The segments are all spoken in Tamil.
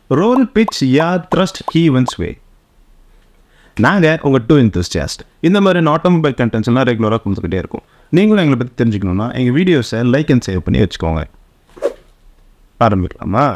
role pitch yaw thrust heave and sway நாங்கள் உங்கள் டூ இன்ட்ரெஸ்ட் இந்த மாதிரி ஆட்டோமொபைல் கண்டென்ட்ஸ் எல்லாம் ரெகுலராக கொடுத்துக்கிட்டே இருக்கும் நீங்களும் எங்களை பற்றி தெரிஞ்சுக்கணுன்னா எங்கள் வீடியோஸை லைக் அண்ட் சேவ் பண்ணி வச்சுக்கோங்க ஆரம்பிக்கலாமா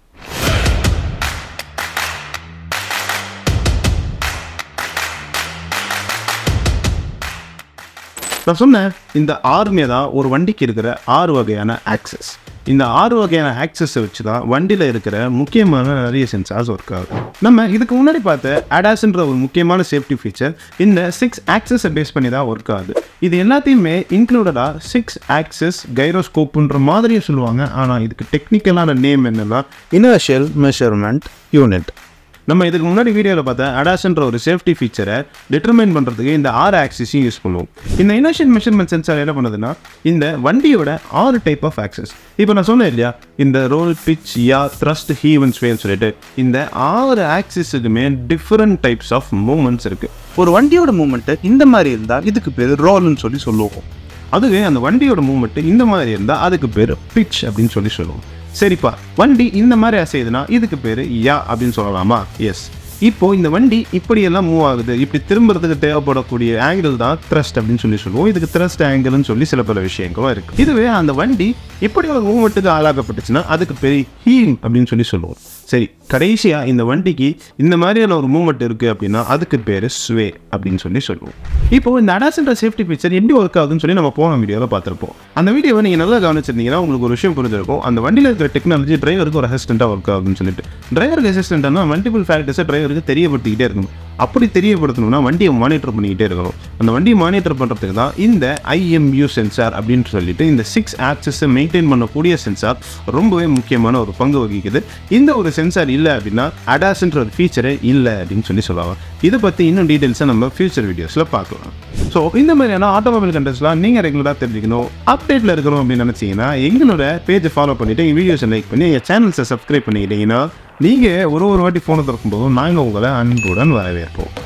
நான் சொன்னேன் இந்த ஆறுமே தான் ஒரு வண்டிக்கு இருக்கிற ஆறு வகையான ஆக்சஸ் இந்த ஆறு வகையான ஆக்சஸை வச்சு தான் வண்டியில் இருக்கிற முக்கியமான நிறைய சென்சார்ஸ் ஒர்க் ஆகும் நம்ம இதுக்கு முன்னாடி பார்த்த அடாஸ்ன்ற ஒரு முக்கியமான சேஃப்டி ஃபீச்சர் இந்த சிக்ஸ் ஆக்சஸை பேஸ் பண்ணி தான் ஒர்க் ஆகுது இது எல்லாத்தையுமே இன்க்ளூடடாக சிக்ஸ் ஆக்சஸ் கைரோஸ்கோப்புன்ற மாதிரியே சொல்லுவாங்க ஆனால் இதுக்கு டெக்னிக்கலான நேம் என்னன்னா இனர்ஷியல் மெஷர்மெண்ட் யூனிட் நம்ம இதுக்கு முன்னாடி வீடியோவில் பார்த்த அடாஸ்ன்ற ஒரு சேஃப்டி ஃபீச்சரை டிட்டர்மைன் பண்ணுறதுக்கு இந்த ஆறு ஆக்சிஸையும் யூஸ் பண்ணுவோம் இந்த இனர்ஷியல் மெஷர்மெண்ட் சென்சார் என்ன பண்ணுதுன்னா இந்த வண்டியோட ஆறு டைப் ஆஃப் ஆக்சஸ் இப்போ நான் சொன்னேன் இல்லையா இந்த roll pitch yaw thrust heave and வேன்னு சொல்லிட்டு இந்த ஆறு ஆக்சிஸுக்குமே டிஃப்ரெண்ட் டைப்ஸ் ஆஃப் மூமெண்ட்ஸ் இருக்குது ஒரு வண்டியோட மூமெண்ட்டு இந்த மாதிரி இருந்தால் இதுக்கு பேர் ரோல்னு சொல்லி சொல்லுவோம் அதுவே அந்த வண்டியோட மூவ்மெண்ட் இந்த மாதிரி இருந்தால் அதுக்கு பேர் பிச் அப்படின்னு சொல்லி சொல்லுவோம் சரிப்பா வண்டி இந்த மாதிரி அசையுதுன்னா இதுக்கு பேர் யா அப்படின்னு சொல்லலாமா எஸ் இப்போ இந்த வண்டி இப்படியெல்லாம் மூவ் ஆகுது இப்படி திரும்புறதுக்கு தேவைப்படக்கூடிய ஆங்கிள் தான் த்ரஸ்ட் அப்படின்னு சொல்லி சொல்லுவோம் இதுக்கு த்ரஸ்ட் ஆங்கிள்னு சொல்லி சில பல விஷயங்களும் இருக்கு இதுவே அந்த வண்டி இப்படி ஒரு மூவ்மெண்ட்டுக்கு ஆளாக்கப்பட்டுச்சுன்னா அதுக்கு பேர் ஹீல் அப்படின்னு சொல்லி சொல்லுவோம் சரி கடைசியாக இந்த வண்டிக்கு இந்த மாதிரியான ஒரு மூவ்மெண்ட் இருக்குது அப்படின்னா அதுக்கு பேர் ஸ்வே அப்படின்னு சொல்லி சொல்லுவோம் இப்போ இந்த அடாசன்ற சேஃப்டி ஃபீச்சர் எப்படி ஒர்க் ஆகுதுன்னு சொல்லி நம்ம போன வீடியோவில் பார்த்துருப்போம் அந்த வீடியோவை நீங்கள் நல்லா கவனிச்சிருந்தீங்கன்னா உங்களுக்கு ஒரு விஷயம் புரிஞ்சிருக்கும் அந்த வண்டியில் இருக்கிற டெக்னாலஜி டிரைவருக்கு ஒரு அசிஸ்டண்ட்டாக ஒர்க் ஆகுதுன்னு சொல்லிட்டு டிரைவருக்கு அசிஸ்டண்ட்னா மல்டிபிள் ஃபேக்டர்ஸை டிரைவருக்கு தெரியப்படுத்திக்கிட்டே இருக்கணும் அப்படி தெரியப்படுத்தணும்னா வண்டியை மானிட்டர் பண்ணிக்கிட்டே இருக்கணும் அந்த வண்டியை மானிட்டர் பண்ணுறதுக்கு தான் இந்த ஐஎம்யூ சென்சார் அப்படின்னு சொல்லிட்டு இந்த சிக்ஸ் ஆக்சஸை மெயின்டைன் பண்ணக்கூடிய சென்சார் ரொம்பவே முக்கியமான ஒரு பங்கு வகிக்குது இந்த ஒரு சென்சார் இல்லை அப்படின்னா அடாஸ்ன்ற ஒரு ஃபீச்சரே இல்லை அப்படின்னு சொல்லி சொல்லுவாங்க இதை பற்றி இன்னும் டீட்டெயில்ஸை நம்ம ஃபியூச்சர் வீடியோஸில் பார்க்கலாம் ஸோ இந்த மாதிரியான ஆட்டோமொபைல் கண்டென்ட்ஸ்லாம் நீங்கள் ரெகுலராக தெரிஞ்சுக்கணும் அப்டேட்டில் இருக்கணும் அப்படின்னு நினச்சிங்கன்னா எங்களோட பேஜை ஃபாலோ பண்ணிவிட்டு எங்கள் வீடியோஸை லைக் பண்ணி எங்கள் சேனல்ஸை சப்ஸ்கிரைப் பண்ணிக்கிட்டீங்கன்னா நீங்கள் ஒரு ஒரு வாட்டி ஃபோனை திறக்கும் போதும் நாங்கள் உங்களை அன்புடன் வரவேற்போம்